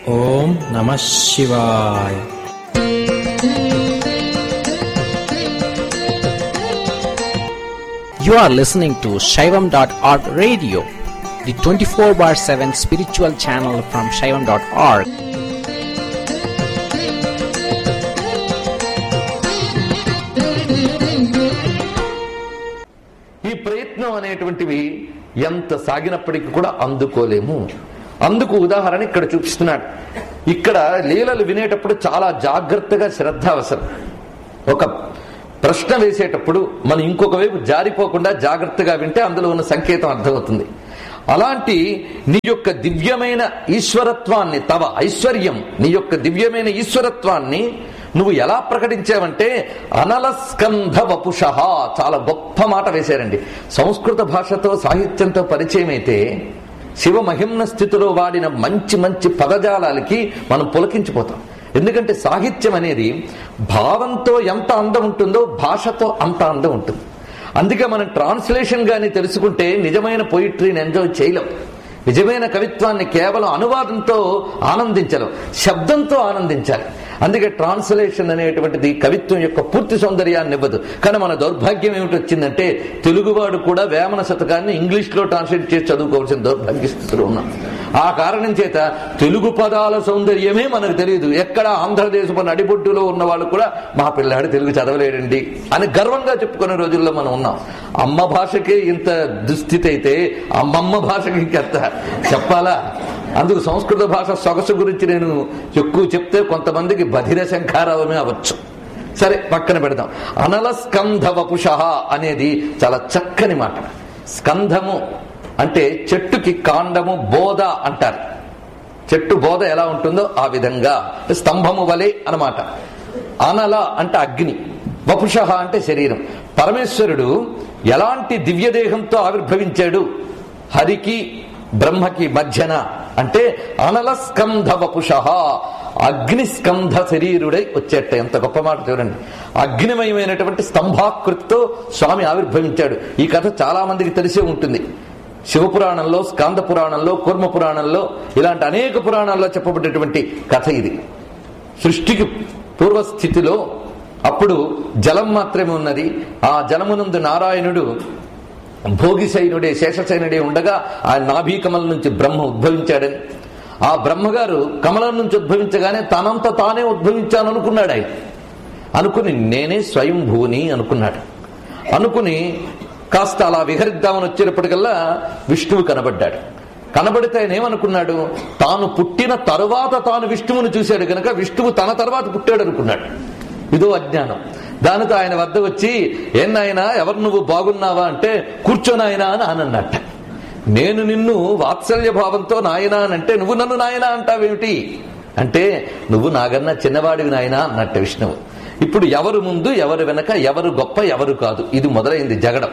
ఓం నమ శివాయ You are listening to Shaivam.org radio, the 24 bar 7 spiritual channel from Shaivam.org. ఈ ప్రయత్నం అనేటువంటివి ఎంత సాగినప్పటికీ కూడా అందుకోలేము అందుకు ఉదాహరణ ఇక్కడ చూపిస్తున్నాడు ఇక్కడ లీలలు వినేటప్పుడు చాలా జాగ్రత్తగా శ్రద్ధ అవసరం ఒక ప్రశ్న వేసేటప్పుడు మనం ఇంకొక వైపు జారిపోకుండా జాగ్రత్తగా వింటే అందులో ఉన్న సంకేతం అర్థమవుతుంది అలాంటి నీ యొక్క దివ్యమైన ఈశ్వరత్వాన్ని తవ ఐశ్వర్యం నీ యొక్క దివ్యమైన ఈశ్వరత్వాన్ని నువ్వు ఎలా ప్రకటించావంటే అనలస్కంధ వపుష చాలా గొప్ప మాట వేశారండి సంస్కృత భాషతో సాహిత్యంతో పరిచయం అయితే శివ మహిమ్న స్థితిలో వాడిన మంచి మంచి పదజాలాలకి మనం పులకించిపోతాం ఎందుకంటే సాహిత్యం అనేది భావంతో ఎంత అందం ఉంటుందో భాషతో అంత అందం ఉంటుంది అందుకే మనం ట్రాన్స్లేషన్ గాని తెలుసుకుంటే నిజమైన పొయిట్రీని ఎంజాయ్ చేయలేం నిజమైన కవిత్వాన్ని కేవలం అనువాదంతో ఆనందించలేం శబ్దంతో ఆనందించాలి అందుకే ట్రాన్స్లేషన్ అనేటువంటిది కవిత్వం యొక్క పూర్తి సౌందర్యాన్ని ఇవ్వదు కానీ మన దౌర్భాగ్యం ఏమిటి వచ్చిందంటే తెలుగువాడు కూడా వేమన శతకాన్ని ఇంగ్లీష్ లో ట్రాన్స్లేట్ చేసి చదువుకోవాల్సిన దౌర్భాగ్య స్థితిలో ఉన్నాం ఆ కారణం చేత తెలుగు పదాల సౌందర్యమే మనకు తెలియదు ఎక్కడ ఆంధ్రదేశపు నడిబొడ్డులో ఉన్న వాళ్ళు కూడా మా పిల్లాడు తెలుగు చదవలేడండి అని గర్వంగా చెప్పుకునే రోజుల్లో మనం ఉన్నాం అమ్మ భాషకే ఇంత దుస్థితి అయితే అమ్మమ్మ భాషకి ఇంకెంత చెప్పాలా అందుకు సంస్కృత భాష సొగసు గురించి నేను ఎక్కువ చెప్తే కొంతమందికి బధిర శంఖారావమే అవ్వచ్చు సరే పక్కన పెడదాం అనల స్కంధ వపుష అనేది చాలా చక్కని మాట స్కంధము అంటే చెట్టుకి కాండము బోధ అంటారు చెట్టు బోధ ఎలా ఉంటుందో ఆ విధంగా స్తంభము వలె అన్నమాట అనల అంటే అగ్ని వపుష అంటే శరీరం పరమేశ్వరుడు ఎలాంటి దివ్యదేహంతో ఆవిర్భవించాడు హరికి బ్రహ్మకి మధ్యన అంటే అనల స్కంధ వపుష అగ్నిస్కంధ శరీరుడై వచ్చేట ఎంత గొప్ప మాట చూడండి అగ్నిమయమైనటువంటి స్తంభాకృతితో స్వామి ఆవిర్భవించాడు ఈ కథ చాలా మందికి తెలిసే ఉంటుంది శివపురాణంలో స్కాంద పురాణంలో కూర్మ పురాణంలో ఇలాంటి అనేక పురాణాల్లో చెప్పబడినటువంటి కథ ఇది సృష్టికి పూర్వస్థితిలో అప్పుడు జలం మాత్రమే ఉన్నది ఆ జలమునందు నారాయణుడు భోగిశైనుడే శేషశైనుడే ఉండగా ఆ నాభీకమల నుంచి బ్రహ్మ ఉద్భవించాడని ఆ బ్రహ్మగారు కమలం నుంచి ఉద్భవించగానే తనంత తానే ఉద్భవించాను అనుకున్నాడు ఆయన అనుకుని నేనే స్వయంభూని అనుకున్నాడు అనుకుని కాస్త అలా విహరిద్దామని వచ్చేటప్పటికల్లా విష్ణువు కనబడ్డాడు కనబడితే ఆయన ఏమనుకున్నాడు తాను పుట్టిన తరువాత తాను విష్ణువుని చూశాడు గనక విష్ణువు తన తర్వాత పుట్టాడు అనుకున్నాడు ఇదో అజ్ఞానం దానితో ఆయన వద్ద వచ్చి ఏనాయనా ఎవరు నువ్వు బాగున్నావా అంటే కూర్చోనాయనా అని అనన్నట్ట నేను నిన్ను వాత్సల్య భావంతో నాయనా అని అంటే నువ్వు నన్ను నాయనా అంటావేమిటి అంటే నువ్వు నాగన్నా చిన్నవాడివి నాయనా అన్నట్ట విష్ణువు ఇప్పుడు ఎవరు ముందు ఎవరు వెనక ఎవరు గొప్ప ఎవరు కాదు ఇది మొదలైంది జగడం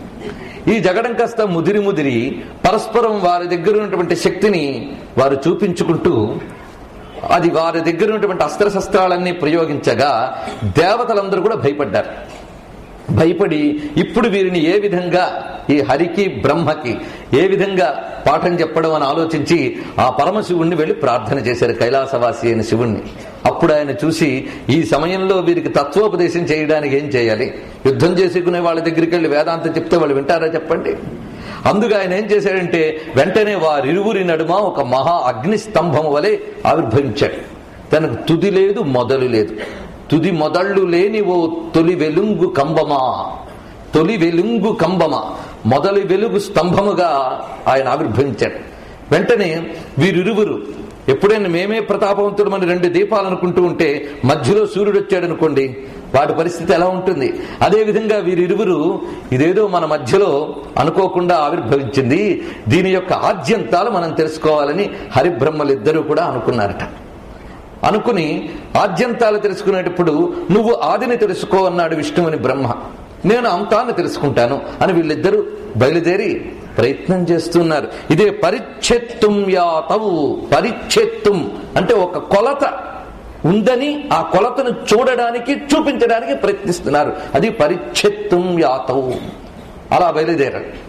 ఈ జగడం కాస్త ముదిరి ముదిరి పరస్పరం వారి దగ్గర ఉన్నటువంటి శక్తిని వారు చూపించుకుంటూ అది వారి దగ్గర ఉన్నటువంటి అస్త్రశస్త్రాలన్నీ ప్రయోగించగా దేవతలందరూ కూడా భయపడ్డారు భయపడి ఇప్పుడు వీరిని ఏ విధంగా ఈ హరికి బ్రహ్మకి ఏ విధంగా పాఠం చెప్పడం అని ఆలోచించి ఆ పరమశివుణ్ణి వెళ్లి ప్రార్థన చేశారు కైలాసవాసి అయిన శివుణ్ణి అప్పుడు ఆయన చూసి ఈ సమయంలో వీరికి తత్వోపదేశం చేయడానికి ఏం చేయాలి యుద్ధం చేసుకునే వాళ్ళ దగ్గరికి వెళ్ళి వేదాంతం చెప్తే వాళ్ళు వింటారా చెప్పండి అందుకు ఆయన ఏం చేశాడంటే వెంటనే వారిరువురి నడుమ ఒక మహా అగ్ని స్తంభం వలె ఆవిర్భవించాడు తనకు తుది లేదు మొదలు లేదు తుది మొదళ్ళు లేని ఓ తొలి వెలుంగు కంబమా తొలి వెలుంగు కంబమ మొదలి వెలుగు స్తంభముగా ఆయన ఆవిర్భవించాడు వెంటనే వీరిరువురు ఎప్పుడైనా మేమే ప్రతాపవంతుడమని రెండు దీపాలు అనుకుంటూ ఉంటే మధ్యలో సూర్యుడు వచ్చాడు అనుకోండి వాటి పరిస్థితి ఎలా ఉంటుంది అదే విధంగా వీరిరువురు ఇదేదో మన మధ్యలో అనుకోకుండా ఆవిర్భవించింది దీని యొక్క ఆద్యంతాలు మనం తెలుసుకోవాలని హరిబ్రహ్మలిద్దరూ కూడా అనుకున్నారట అనుకుని ఆద్యంతాలు తెలుసుకునేటప్పుడు నువ్వు ఆదిని తెలుసుకో అన్నాడు విష్ణువుని బ్రహ్మ నేను అంతాన్ని తెలుసుకుంటాను అని వీళ్ళిద్దరూ బయలుదేరి ప్రయత్నం చేస్తున్నారు ఇదే పరిచ్ఛెత్తుం యాతవు పరిచ్ఛెత్తుం అంటే ఒక కొలత ఉందని ఆ కొలతను చూడడానికి చూపించడానికి ప్రయత్నిస్తున్నారు అది పరిచ్ఛెత్తుం యాతవు అలా బయలుదేరారు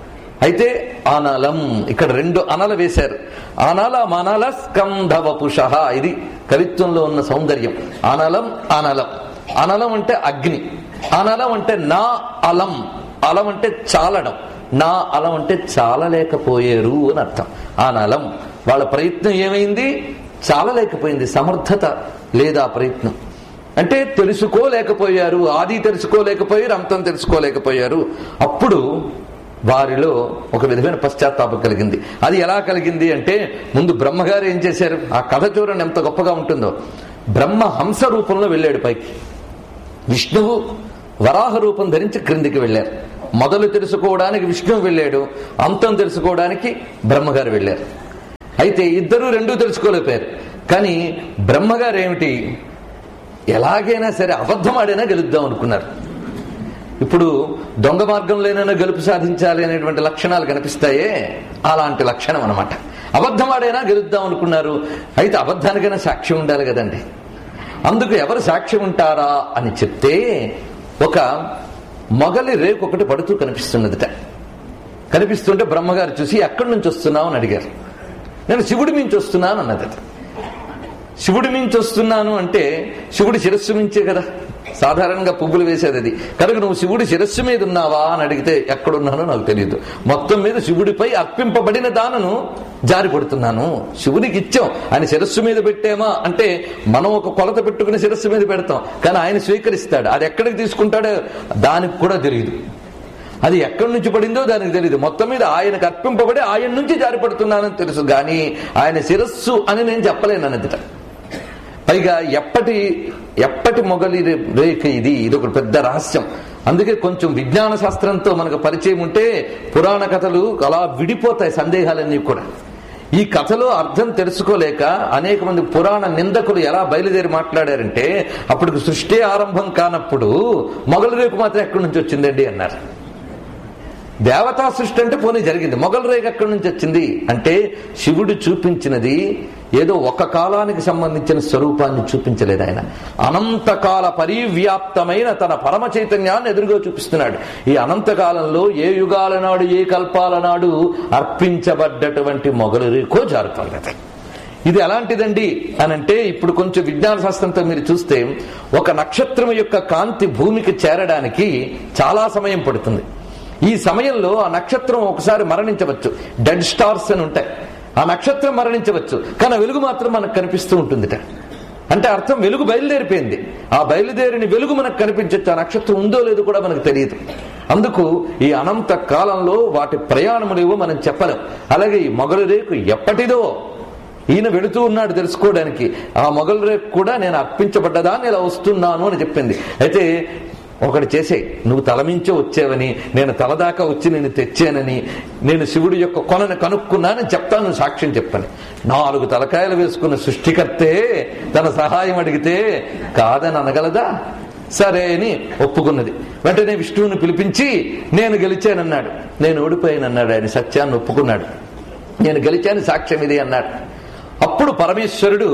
అయితే అనలం ఇక్కడ రెండు అనల వేశారు అనల మనల స్కంధవపుష ఇది కవిత్వంలో ఉన్న సౌందర్యం అనలం అనలం అనలం అంటే అగ్ని అనలం అంటే నా అలం అలం అంటే చాలడం నా అలం అంటే చాలలేకపోయారు అని అర్థం అనలం వాళ్ళ ప్రయత్నం ఏమైంది చాలలేకపోయింది సమర్థత లేదా ప్రయత్నం అంటే తెలుసుకోలేకపోయారు ఆది తెలుసుకోలేకపోయారు అంతం తెలుసుకోలేకపోయారు అప్పుడు వారిలో ఒక విధమైన పశ్చాత్తాపం కలిగింది అది ఎలా కలిగింది అంటే ముందు బ్రహ్మగారు ఏం చేశారు ఆ కథ చూడండి ఎంత గొప్పగా ఉంటుందో బ్రహ్మ హంస రూపంలో వెళ్ళాడు పైకి విష్ణువు వరాహ రూపం ధరించి క్రిందికి వెళ్ళారు మొదలు తెలుసుకోవడానికి విష్ణువు వెళ్ళాడు అంతం తెలుసుకోవడానికి బ్రహ్మగారు వెళ్ళారు అయితే ఇద్దరు రెండూ తెలుసుకోలేకపోయారు కానీ బ్రహ్మగారు ఏమిటి ఎలాగైనా సరే అబద్ధం ఆడైనా గెలుద్దాం అనుకున్నారు ఇప్పుడు దొంగ మార్గంలోనైనా గెలుపు సాధించాలి అనేటువంటి లక్షణాలు కనిపిస్తాయే అలాంటి లక్షణం అనమాట అబద్ధం ఆడైనా గెలుద్దాం అనుకున్నారు అయితే అబద్ధానికైనా సాక్ష్యం ఉండాలి కదండి అందుకు ఎవరు సాక్ష్యం ఉంటారా అని చెప్తే ఒక మొగలి రేకు ఒకటి పడుతూ కనిపిస్తున్నదిట కనిపిస్తుంటే బ్రహ్మగారు చూసి ఎక్కడి నుంచి వస్తున్నావు అని అడిగారు నేను శివుడి మించి వస్తున్నాను అన్నదట శివుడి మించి వస్తున్నాను అంటే శివుడి శిరస్సు మించే కదా సాధారణంగా పువ్వులు వేసేది అది కనుక నువ్వు శివుడి శిరస్సు మీద ఉన్నావా అని అడిగితే ఎక్కడున్నానో నాకు తెలియదు మొత్తం మీద శివుడిపై అర్పింపబడిన దానను జారి పడుతున్నాను శివుడికి ఇచ్చాం ఆయన శిరస్సు మీద పెట్టామా అంటే మనం ఒక కొలత పెట్టుకుని శిరస్సు మీద పెడతాం కానీ ఆయన స్వీకరిస్తాడు అది ఎక్కడికి తీసుకుంటాడో దానికి కూడా తెలియదు అది ఎక్కడి నుంచి పడిందో దానికి తెలియదు మొత్తం మీద ఆయనకు అర్పింపబడి ఆయన నుంచి జారిపడుతున్నానని తెలుసు కానీ ఆయన శిరస్సు అని నేను చెప్పలేను అన్నదిట పైగా ఎప్పటి ఎప్పటి మొగలి రే- రేఖ ఇది ఇది ఒక పెద్ద రహస్యం అందుకే కొంచెం విజ్ఞాన శాస్త్రంతో మనకు పరిచయం ఉంటే పురాణ కథలు అలా విడిపోతాయి సందేహాలన్నీ కూడా ఈ కథలో అర్థం తెలుసుకోలేక అనేక మంది పురాణ నిందకులు ఎలా బయలుదేరి మాట్లాడారంటే అప్పటికి సృష్టి ఆరంభం కానప్పుడు మొగలి రేపు మాత్రం ఎక్కడి నుంచి వచ్చిందండి అన్నారు దేవతా సృష్టి అంటే పోనీ జరిగింది మొగల్ రేఖ ఎక్కడి నుంచి వచ్చింది అంటే శివుడు చూపించినది ఏదో ఒక కాలానికి సంబంధించిన స్వరూపాన్ని చూపించలేదు ఆయన అనంతకాల పరివ్యాప్తమైన తన పరమ చైతన్యాన్ని ఎదురుగా చూపిస్తున్నాడు ఈ అనంతకాలంలో ఏ యుగాల నాడు ఏ కల్పాల నాడు అర్పించబడ్డటువంటి మొగలు రేఖో జారుతుంది అది. ఇది ఎలాంటిదండి అని అంటే ఇప్పుడు కొంచెం విజ్ఞాన శాస్త్రంతో మీరు చూస్తే ఒక నక్షత్రం యొక్క కాంతి భూమికి చేరడానికి చాలా సమయం పడుతుంది ఈ సమయంలో ఆ నక్షత్రం ఒకసారి మరణించవచ్చు డెడ్ స్టార్స్ అని ఉంటాయి ఆ నక్షత్రం మరణించవచ్చు కానీ ఆ వెలుగు మాత్రం మనకు కనిపిస్తూ ఉంటుందిట అంటే అర్థం వెలుగు బయలుదేరిపోయింది ఆ బయలుదేరిన వెలుగు మనకు కనిపించచ్చు ఆ నక్షత్రం ఉందో లేదో కూడా మనకు తెలియదు అందుకు ఈ అనంత కాలంలో వాటి ప్రయాణములేవో మనం చెప్పలేం అలాగే ఈ మొగలు రేకు ఎప్పటిదో ఈయన వెళుతూ ఉన్నాడు తెలుసుకోవడానికి ఆ మొగలు రేపు కూడా నేను అర్పించబడ్డదా నేను ఇలా వస్తున్నాను అని చెప్పింది అయితే ఒకటి చేసేయి నువ్వు తలమించో వచ్చావని నేను తలదాకా వచ్చి నేను తెచ్చానని నేను శివుడి యొక్క కొనను కనుక్కున్నానని చెప్తాను నువ్వు సాక్ష్యం చెప్పని నాలుగు తలకాయలు వేసుకున్న సృష్టికర్తే తన సహాయం అడిగితే కాదని అనగలదా సరే అని ఒప్పుకున్నది వెంటనే విష్ణువుని పిలిపించి నేను గెలిచానన్నాడు నేను ఓడిపోయానన్నాడు ఆయన సత్యాన్ని ఒప్పుకున్నాడు నేను గెలిచాను సాక్ష్యం ఇది అన్నాడు అప్పుడు పరమేశ్వరుడు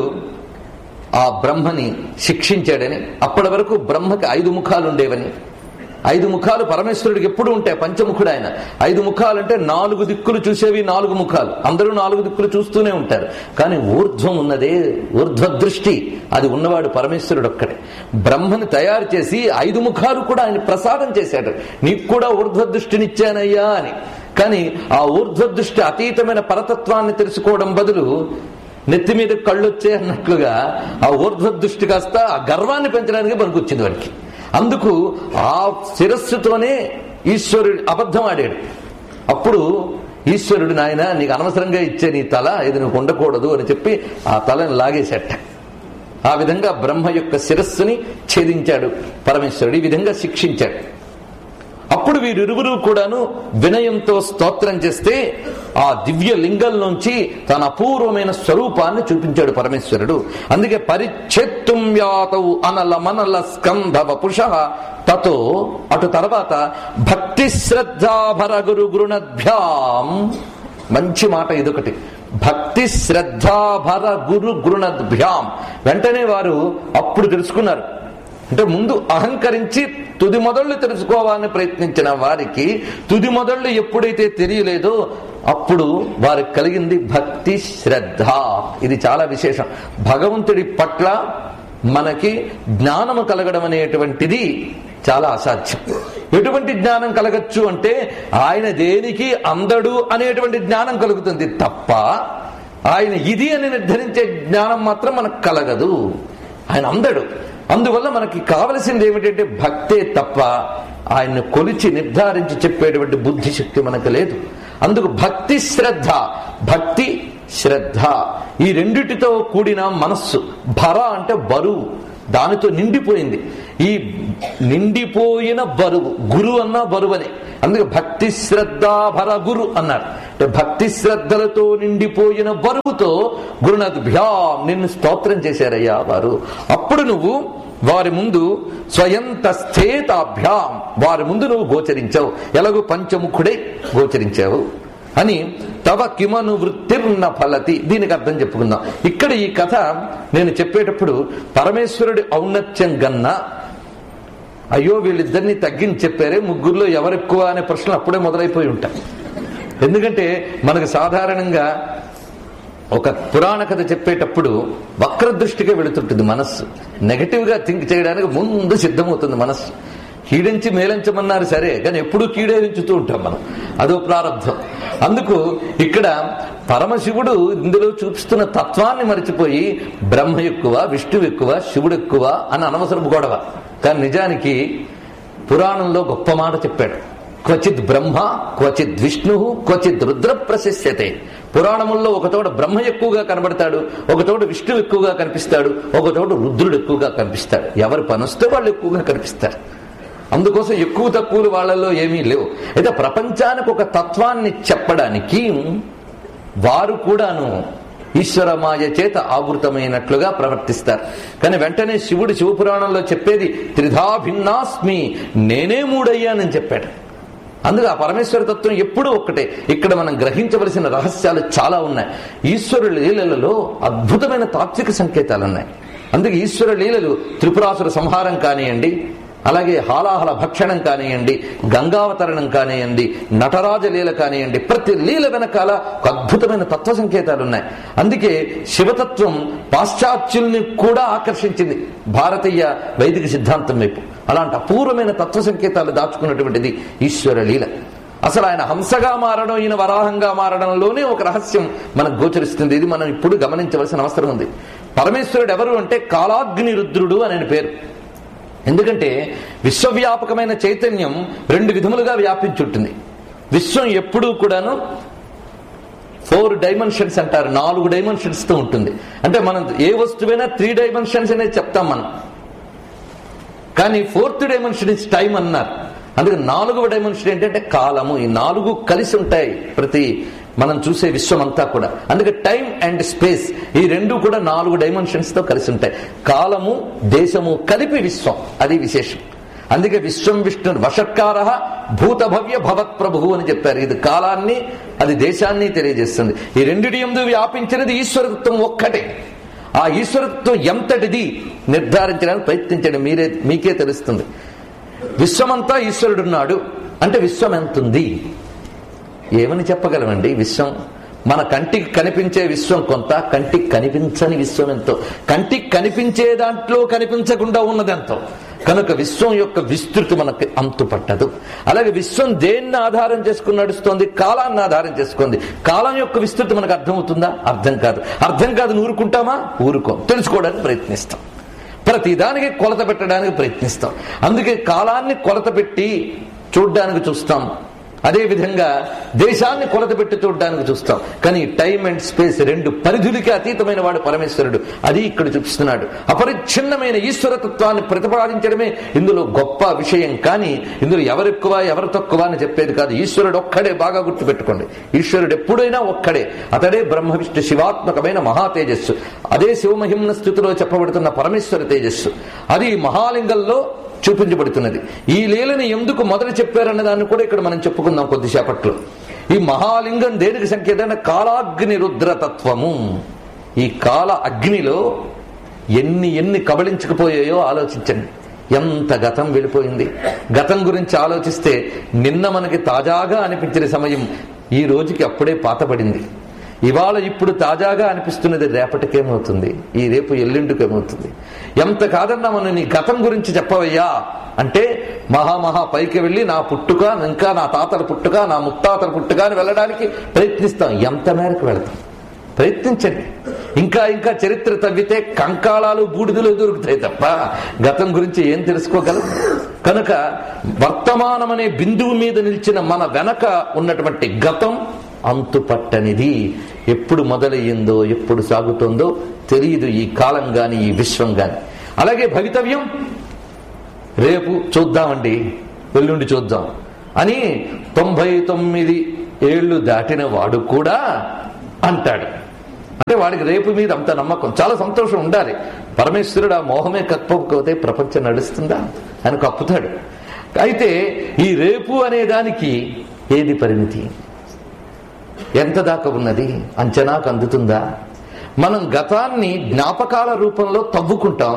ఆ బ్రహ్మని శిక్షించాడని అప్పటి వరకు బ్రహ్మకి ఐదు ముఖాలు ఉండేవని ఐదు ముఖాలు పరమేశ్వరుడికి ఎప్పుడు ఉంటాయి పంచముఖుడు ఆయన ఐదు ముఖాలు అంటే నాలుగు దిక్కులు చూసేవి నాలుగు ముఖాలు అందరూ నాలుగు దిక్కులు చూస్తూనే ఉంటారు కానీ ఊర్ధ్వం ఉన్నదే ఊర్ధ్వ దృష్టి అది ఉన్నవాడు పరమేశ్వరుడు ఒక్కడే బ్రహ్మని తయారు చేసి ఐదు ముఖాలు కూడా ఆయన ప్రసాదం చేశాడు నీకు కూడా ఊర్ధ్వ దృష్టినిచ్చానయ్యా అని కానీ ఆ ఊర్ధ్వ దృష్టి అతీతమైన పరతత్వాన్ని తెలుసుకోవడం బదులు నెత్తి మీద కళ్ళొచ్చే అన్నట్లుగా ఆ ఊర్ధ్వ దృష్టి కాస్త ఆ గర్వాన్ని పెంచడానికి పనికొచ్చింది వాడికి అందుకు ఆ శిరస్సుతోనే ఈశ్వరుడు అబద్ధం ఆడాడు అప్పుడు ఈశ్వరుడు నాయన నీకు అనవసరంగా ఇచ్చే నీ తల ఇది నీకు ఉండకూడదు అని చెప్పి ఆ తలని లాగేసేట ఆ విధంగా బ్రహ్మ యొక్క శిరస్సుని ఛేదించాడు పరమేశ్వరుడు ఈ విధంగా శిక్షించాడు అప్పుడు వీరిరువురు కూడాను వినయంతో స్తోత్రం చేస్తే ఆ దివ్య లింగంలోంచి తన అపూర్వమైన స్వరూపాన్ని చూపించాడు పరమేశ్వరుడు అందుకే పరిచ్ఛేత్తుం యాతవు అనల మనల స్కంధవ పుష తతో అటు తర్వాత భక్తి శ్రద్ధాభర గురు గృణద్భ్యాం మంచి మాట ఇదొకటి భక్తి శ్రద్ధాభర గురు గృణద్భ్యాం వెంటనే వారు అప్పుడు తెలుసుకున్నారు అంటే ముందు అహంకరించి తుది మొదళ్ళు తెలుసుకోవాలని ప్రయత్నించిన వారికి తుది మొదళ్ళు ఎప్పుడైతే తెలియలేదో అప్పుడు వారికి కలిగింది భక్తి శ్రద్ధ ఇది చాలా విశేషం భగవంతుడి పట్ల మనకి జ్ఞానము కలగడం అనేటువంటిది చాలా అసాధ్యం ఎటువంటి జ్ఞానం కలగచ్చు అంటే ఆయన దేనికి అందడు అనేటువంటి జ్ఞానం కలుగుతుంది తప్ప ఆయన ఇది అని నిర్ధరించే జ్ఞానం మాత్రం మనకు కలగదు ఆయన అందడు అందువల్ల మనకి కావలసింది ఏమిటంటే భక్తే తప్ప ఆయన్ని కొలిచి నిర్ధారించి చెప్పేటువంటి బుద్ధి శక్తి మనకు లేదు అందుకు భక్తి శ్రద్ధ భక్తి శ్రద్ధ ఈ రెండిటితో కూడిన మనస్సు భర అంటే బరువు దానితో నిండిపోయింది ఈ నిండిపోయిన బరువు గురు అన్న బరువనే అందుకే భక్తి శ్రద్ధ భర గురు అన్నారు అంటే భక్తి శ్రద్ధలతో నిండిపోయిన బరువుతో గురునాథ్ భ్యాం నిన్ను స్తోత్రం చేశారయ్యా వారు అప్పుడు నువ్వు వారి ముందు స్వయంత స్థేతాభ్యాం వారి ముందు నువ్వు గోచరించావు ఎలాగో పంచముఖుడై గోచరించావు అని తవ కిమను వృత్తిర్న ఫలతి దీనికి అర్థం చెప్పుకుందాం ఇక్కడ ఈ కథ నేను చెప్పేటప్పుడు పరమేశ్వరుడి ఔన్నత్యం గన్నా అయ్యో వీళ్ళిద్దరిని తగ్గించి చెప్పారే ముగ్గురులో ఎవరు ఎక్కువ అనే ప్రశ్నలు అప్పుడే మొదలైపోయి ఉంటాయి ఎందుకంటే మనకు సాధారణంగా ఒక పురాణ కథ చెప్పేటప్పుడు వక్ర దృష్టిగా వెళుతుంటుంది మనస్సు నెగటివ్ గా థింక్ చేయడానికి ముందు సిద్ధమవుతుంది మనస్సు కీడించి మేలించమన్నారు సరే కానీ ఎప్పుడూ కీడేరించుతూ ఉంటాం మనం అదో ప్రారంభం అందుకు ఇక్కడ పరమశివుడు ఇందులో చూపిస్తున్న తత్వాన్ని మరిచిపోయి బ్రహ్మ ఎక్కువ విష్ణువు ఎక్కువ శివుడు ఎక్కువ అని అనవసరపు గొడవ కానీ నిజానికి పురాణంలో గొప్ప మాట చెప్పాడు క్వచిత్ బ్రహ్మ క్వచిత్ విష్ణు క్వచిత్ రుద్ర ప్రశస్యతే పురాణముల్లో ఒక చోట బ్రహ్మ ఎక్కువగా కనబడతాడు ఒక చోట విష్ణు ఎక్కువగా కనిపిస్తాడు ఒక చోట రుద్రుడు ఎక్కువగా కనిపిస్తాడు ఎవరు పనొస్తే వాళ్ళు ఎక్కువగా కనిపిస్తారు అందుకోసం ఎక్కువ తక్కువలు వాళ్ళల్లో ఏమీ లేవు అయితే ప్రపంచానికి ఒక తత్వాన్ని చెప్పడానికి వారు కూడాను ఈశ్వరమాయ చేత ఆవృతమైనట్లుగా ప్రవర్తిస్తారు కానీ వెంటనే శివుడు శివపురాణంలో చెప్పేది త్రిధా భిన్నాస్మి నేనే మూడయ్యానని చెప్పాడు అందుకు ఆ పరమేశ్వర తత్వం ఎప్పుడూ ఒక్కటే ఇక్కడ మనం గ్రహించవలసిన రహస్యాలు చాలా ఉన్నాయి ఈశ్వరుల లీలలలో అద్భుతమైన తాత్విక సంకేతాలు ఉన్నాయి అందుకే ఈశ్వర లీలలు త్రిపురాసుర సంహారం కానివ్వండి అలాగే హాలాహల భక్షణం కానివ్వండి గంగావతరణం కానివ్వండి నటరాజ లీల కానివ్వండి ప్రతి లీల వెనకాల ఒక అద్భుతమైన తత్వ సంకేతాలు ఉన్నాయి అందుకే శివతత్వం పాశ్చాత్యుల్ని కూడా ఆకర్షించింది భారతీయ వైదిక సిద్ధాంతం వైపు అలాంటి అపూర్వమైన తత్వ సంకేతాలు దాచుకున్నటువంటిది ఈశ్వర లీల అసలు ఆయన హంసగా మారడం ఈయన వరాహంగా మారడంలోనే ఒక రహస్యం మనకు గోచరిస్తుంది ఇది మనం ఇప్పుడు గమనించవలసిన అవసరం ఉంది పరమేశ్వరుడు ఎవరు అంటే కాలాగ్ని రుద్రుడు అని ఆయన పేరు ఎందుకంటే విశ్వవ్యాపకమైన చైతన్యం రెండు విధములుగా వ్యాపించుంటుంది విశ్వం ఎప్పుడూ కూడాను ఫోర్ డైమెన్షన్స్ అంటారు నాలుగు డైమెన్షన్స్ తో ఉంటుంది అంటే మనం ఏ వస్తువైనా త్రీ డైమెన్షన్స్ అనేది చెప్తాం మనం కానీ ఫోర్త్ డైమెన్షన్ ఇస్ టైం అన్నారు అందుకే నాలుగవ డైమెన్షన్ ఏంటంటే కాలము ఈ నాలుగు కలిసి ఉంటాయి ప్రతి మనం చూసే విశ్వం అంతా కూడా అందుకే టైం అండ్ స్పేస్ ఈ రెండు కూడా నాలుగు డైమెన్షన్స్ తో కలిసి ఉంటాయి కాలము దేశము కలిపి విశ్వం అది విశేషం అందుకే విశ్వం విష్ణు వషట్కార భూత భవ్య భవత్ ప్రభు అని చెప్పారు ఇది కాలాన్ని అది దేశాన్ని తెలియజేస్తుంది ఈ రెండిటి ఎందు వ్యాపించినది ఈశ్వరత్వం ఒక్కటే ఆ ఈశ్వరత్వం ఎంతటిది నిర్ధారించడానికి ప్రయత్నించండి మీరే మీకే తెలుస్తుంది విశ్వమంతా ఈశ్వరుడున్నాడు అంటే విశ్వం ఎంతుంది ఏమని చెప్పగలమండి విశ్వం మన కంటికి కనిపించే విశ్వం కొంత కంటికి కనిపించని విశ్వం ఎంతో కంటికి కనిపించే దాంట్లో కనిపించకుండా ఉన్నదెంతో కనుక విశ్వం యొక్క విస్తృతి మనకి అంతు పట్టదు అలాగే విశ్వం దేన్ని ఆధారం చేసుకుని నడుస్తోంది కాలాన్ని ఆధారం చేసుకుంది కాలం యొక్క విస్తృతి మనకు అర్థమవుతుందా అర్థం కాదు అర్థం కాదు ఊరుకుంటామా ఊరుకోం తెలుసుకోవడానికి ప్రయత్నిస్తాం ప్రతి దానికి కొలత పెట్టడానికి ప్రయత్నిస్తాం అందుకే కాలాన్ని కొలత పెట్టి చూడ్డానికి చూస్తాం అదే విధంగా దేశాన్ని కొలత పెట్టి చూడడానికి చూస్తాం కానీ టైం అండ్ స్పేస్ రెండు పరిధులకి అతీతమైన వాడు పరమేశ్వరుడు అది ఇక్కడ చూపిస్తున్నాడు అపరిచ్ఛిన్నమైన ఈశ్వరతత్వాన్ని ప్రతిపాదించడమే ఇందులో గొప్ప విషయం కానీ ఇందులో ఎవరెక్కువ ఎవరు తక్కువ అని చెప్పేది కాదు ఈశ్వరుడు ఒక్కడే బాగా గుర్తుపెట్టుకోండి ఈశ్వరుడు ఎప్పుడైనా ఒక్కడే అతడే బ్రహ్మ విష్ణు శివాత్మకమైన మహా తేజస్సు అదే శివమహిమ్న స్థితిలో చెప్పబడుతున్న పరమేశ్వర తేజస్సు అది మహాలింగంలో చూపించబడుతున్నది ఈ లీలని ఎందుకు మొదలు చెప్పారన్న దాన్ని కూడా ఇక్కడ మనం చెప్పుకుందాం కొద్దిసేపట్లో ఈ మహాలింగం దేనికి సంకేతమైన కాలాగ్ని రుద్రతత్వము ఈ కాల అగ్నిలో ఎన్ని ఎన్ని కబళించుకుపోయాయో ఆలోచించండి ఎంత గతం వెళ్ళిపోయింది గతం గురించి ఆలోచిస్తే నిన్న మనకి తాజాగా అనిపించిన సమయం ఈ రోజుకి అప్పుడే పాతపడింది ఇవాళ ఇప్పుడు తాజాగా అనిపిస్తున్నది రేపటికేమవుతుంది ఈ రేపు ఎల్లుండికేమవుతుంది ఎంత కాదన్నా మనం నీ గతం గురించి చెప్పవయ్యా అంటే మహామహా పైకి వెళ్ళి నా పుట్టుక ఇంకా నా తాతల పుట్టుక నా ముత్తాతల పుట్టుక అని వెళ్ళడానికి ప్రయత్నిస్తాం ఎంత మేరకు వెళతాం ప్రయత్నించండి ఇంకా ఇంకా చరిత్ర తవ్వితే కంకాళాలు బూడిదలు దొరుకుతాయి తప్ప గతం గురించి ఏం తెలుసుకోగలం కనుక వర్తమానం అనే బిందువు మీద నిలిచిన మన వెనక ఉన్నటువంటి గతం అంతుపట్టనిది ఎప్పుడు మొదలయ్యిందో ఎప్పుడు సాగుతోందో తెలియదు ఈ కాలం గాని ఈ విశ్వం గాని అలాగే భవితవ్యం రేపు చూద్దామండి ఎల్లుండి చూద్దాం అని తొంభై తొమ్మిది ఏళ్లు దాటిన వాడు కూడా అంటాడు అంటే వాడికి రేపు మీద అంత నమ్మకం చాలా సంతోషం ఉండాలి పరమేశ్వరుడు ఆ మోహమే కప్పకపోతే ప్రపంచం నడుస్తుందా అని కప్పుతాడు అయితే ఈ రేపు అనే దానికి ఏది పరిమితి ఎంత దాకా ఉన్నది అంచనాకు అందుతుందా మనం గతాన్ని జ్ఞాపకాల రూపంలో తవ్వుకుంటాం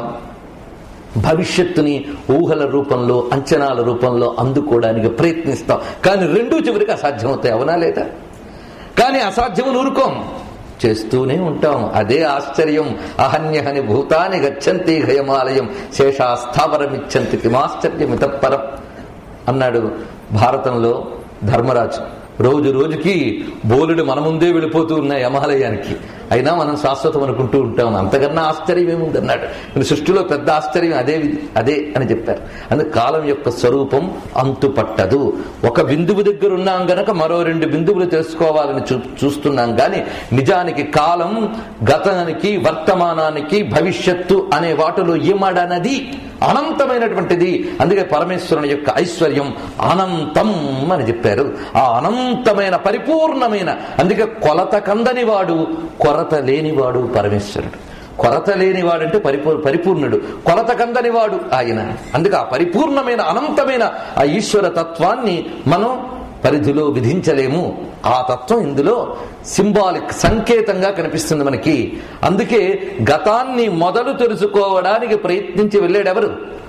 భవిష్యత్తుని ఊహల రూపంలో అంచనాల రూపంలో అందుకోవడానికి ప్రయత్నిస్తాం కానీ రెండూ చివరికి అసాధ్యమవుతాయి అవునా లేదా కానీ అసాధ్యము ఊరుకోం చేస్తూనే ఉంటాం అదే ఆశ్చర్యం అహన్యహని భూతాని గచ్చంతి హయమాలయం శేషాస్థావరమిచ్చంతి కిమాశ్చర్యం ఇతపరం అన్నాడు భారతంలో ధర్మరాజు రోజు రోజుకి బోలుడు మన ముందే వెళ్ళిపోతూ ఉన్నాయి యమాలయానికి అయినా మనం శాశ్వతం అనుకుంటూ ఉంటాం అంతకన్నా ఆశ్చర్యం ఏముంది అన్నాడు మరి సృష్టిలో పెద్ద ఆశ్చర్యం అదే వి- అదే అని చెప్పారు అందుకే కాలం యొక్క స్వరూపం అంతు పట్టదు ఒక బిందువు దగ్గర ఉన్నాం గనక మరో రెండు బిందువులు తెలుసుకోవాలని చూ చూస్తున్నాం కానీ నిజానికి కాలం గతానికి వర్తమానానికి భవిష్యత్తు అనే వాటిలో ఏమాడనది అనంతమైనటువంటిది అందుకే పరమేశ్వరుని యొక్క ఐశ్వర్యం అనంతం అని చెప్పారు ఆ అనంతమైన పరిపూర్ణమైన అందుకే కొలత కందని వాడు కొరత లేనివాడు పరమేశ్వరుడు కొరత లేనివాడంటే పరిపూ పరిపూర్ణుడు కొలత కందని వాడు ఆయన అందుకే ఆ పరిపూర్ణమైన అనంతమైన ఆ ఈశ్వర తత్వాన్ని మనం పరిధిలో విధించలేము ఆ తత్వం ఇందులో సింబాలిక్ సంకేతంగా కనిపిస్తుంది మనకి అందుకే గతాన్ని మొదలు తెలుసుకోవడానికి ప్రయత్నించి వెళ్ళాడెవరు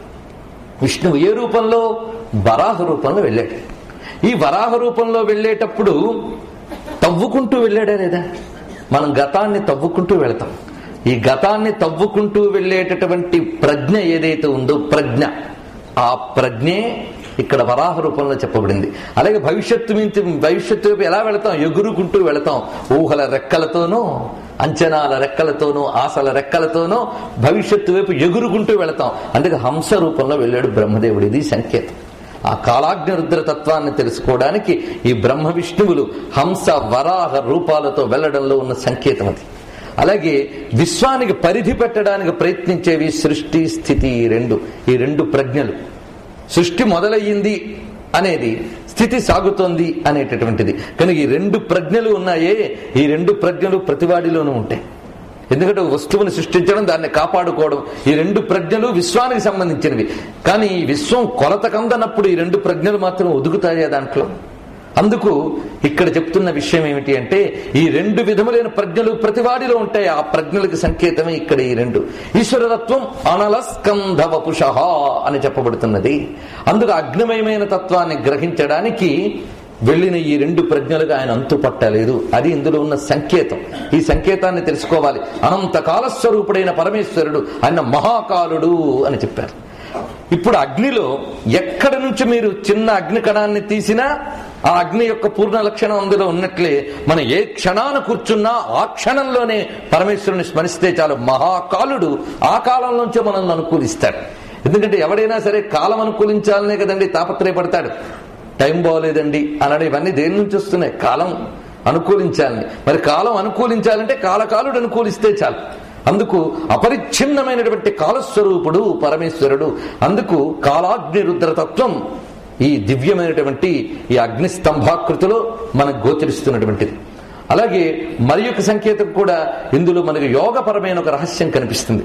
విష్ణువు ఏ రూపంలో వరాహ రూపంలో వెళ్ళాడు ఈ వరాహ రూపంలో వెళ్ళేటప్పుడు తవ్వుకుంటూ వెళ్ళాడా లేదా మనం గతాన్ని తవ్వుకుంటూ వెళతాం ఈ గతాన్ని తవ్వుకుంటూ వెళ్ళేటటువంటి ప్రజ్ఞ ఏదైతే ఉందో ప్రజ్ఞ ఆ ప్రజ్ఞే ఇక్కడ వరాహ రూపంలో చెప్పబడింది అలాగే భవిష్యత్తు మించి భవిష్యత్తు వైపు ఎలా వెళతాం ఎగురుకుంటూ వెళతాం ఊహల రెక్కలతోనూ అంచనాల రెక్కలతోనూ ఆశల రెక్కలతోనూ భవిష్యత్తు వైపు ఎగురుకుంటూ వెళతాం అందుకే హంస రూపంలో వెళ్ళాడు బ్రహ్మదేవుడు ఇది సంకేతం ఆ కాలాగ్ని రుద్ర తత్వాన్ని తెలుసుకోవడానికి ఈ బ్రహ్మ విష్ణువులు హంస వరాహ రూపాలతో వెళ్లడంలో ఉన్న సంకేతం అది అలాగే విశ్వానికి పరిధి పెట్టడానికి ప్రయత్నించేవి సృష్టి స్థితి ఈ రెండు ఈ రెండు ప్రజ్ఞలు సృష్టి మొదలయ్యింది అనేది స్థితి సాగుతోంది అనేటటువంటిది కనుక ఈ రెండు ప్రజ్ఞలు ఉన్నాయే ఈ రెండు ప్రజ్ఞలు ప్రతివాడిలోనూ ఉంటాయి ఎందుకంటే ఒక వస్తువుని సృష్టించడం దాన్ని కాపాడుకోవడం ఈ రెండు ప్రజ్ఞలు విశ్వానికి సంబంధించినవి కానీ ఈ విశ్వం కొలత కందనప్పుడు ఈ రెండు ప్రజ్ఞలు మాత్రం ఒదుగుతాయా దాంట్లో అందుకు ఇక్కడ చెప్తున్న విషయం ఏమిటి అంటే ఈ రెండు విధములైన ప్రజ్ఞలు ప్రతివాడిలో ఉంటాయి ఆ ప్రజ్ఞలకు సంకేతమే ఇక్కడ ఈ రెండు ఈశ్వరతత్వం అనలస్కంధ వపుష అని చెప్పబడుతున్నది అందుకు అగ్నిమయమైన తత్వాన్ని గ్రహించడానికి వెళ్ళిన ఈ రెండు ప్రజ్ఞలుగా ఆయన అంతు పట్టలేదు అది ఇందులో ఉన్న సంకేతం ఈ సంకేతాన్ని తెలుసుకోవాలి అనంత కాలస్వరూపుడైన పరమేశ్వరుడు ఆయన మహాకాలుడు అని చెప్పారు ఇప్పుడు అగ్నిలో ఎక్కడి నుంచి మీరు చిన్న అగ్ని కణాన్ని తీసినా ఆ అగ్ని యొక్క పూర్ణ లక్షణం అందులో ఉన్నట్లే మనం ఏ క్షణాన కూర్చున్నా ఆ క్షణంలోనే పరమేశ్వరుని స్మరిస్తే చాలు మహాకాలుడు ఆ కాలంలోంచే మనల్ని అనుకూలిస్తాడు ఎందుకంటే ఎవడైనా సరే కాలం అనుకూలించాలనే కదండి తాపత్రయపడతాడు టైం బాగోలేదండి అనడం ఇవన్నీ దేని నుంచి వస్తున్నాయి కాలం అనుకూలించాలని మరి కాలం అనుకూలించాలంటే కాలకాలుడు అనుకూలిస్తే చాలు అందుకు అపరిచ్ఛిన్నమైనటువంటి కాలస్వరూపుడు పరమేశ్వరుడు అందుకు కాలాగ్ని రుద్రతత్వం ఈ దివ్యమైనటువంటి ఈ అగ్ని స్తంభాకృతిలో మనకు గోచరిస్తున్నటువంటిది అలాగే మరి యొక్క సంకేతం కూడా ఇందులో మనకు యోగపరమైన ఒక రహస్యం కనిపిస్తుంది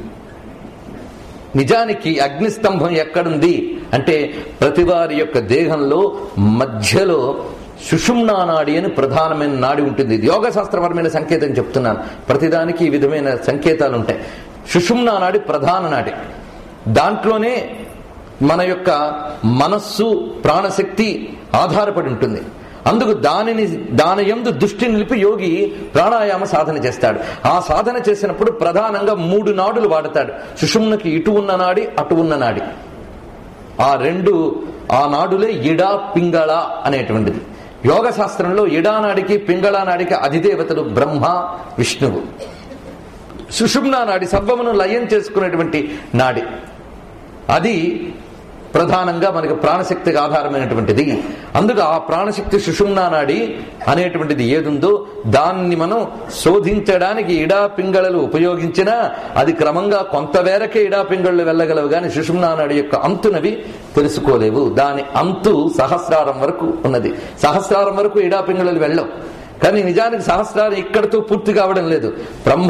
నిజానికి అగ్నిస్తంభం ఎక్కడుంది అంటే ప్రతివారి యొక్క దేహంలో మధ్యలో సుషుమ్నా నాడి అని ప్రధానమైన నాడి ఉంటుంది ఇది యోగ శాస్త్రపరమైన సంకేతం చెప్తున్నాను ప్రతిదానికి ఈ విధమైన సంకేతాలు ఉంటాయి సుషుమ్నా నాడి ప్రధాన నాడి దాంట్లోనే మన యొక్క మనస్సు ప్రాణశక్తి ఆధారపడి ఉంటుంది అందుకు దానిని దాని ఎందు దృష్టి నిలిపి యోగి ప్రాణాయామ సాధన చేస్తాడు ఆ సాధన చేసినప్పుడు ప్రధానంగా మూడు నాడులు వాడతాడు సుషుమ్నకి ఇటు ఉన్న నాడి అటు ఉన్న నాడి ఆ రెండు ఆ నాడులే ఇడా పింగళ అనేటువంటిది యోగ శాస్త్రంలో ఇడానాడికి పింగళ నాడికి అధిదేవతలు బ్రహ్మ విష్ణువు సుషుమ్నా నాడి సర్వమును లయం చేసుకునేటువంటి నాడి అది ప్రధానంగా మనకి ప్రాణశక్తికి ఆధారమైనటువంటిది అందుకు ఆ ప్రాణశక్తి సుషుమ్నా నాడి అనేటువంటిది ఏదుందో దాన్ని మనం శోధించడానికి ఇడా పింగళలు ఉపయోగించినా అది క్రమంగా కొంతవేరకే ఇడా పింగళలు వెళ్ళగలవు కానీ సుషుమ్నా నాడి యొక్క అంతునవి తెలుసుకోలేవు దాని అంతు సహస్రారం వరకు ఉన్నది సహస్రారం వరకు ఇడా పింగళలు వెళ్ళవు కానీ నిజానికి సహస్రారం ఇక్కడితో పూర్తి కావడం లేదు బ్రహ్మ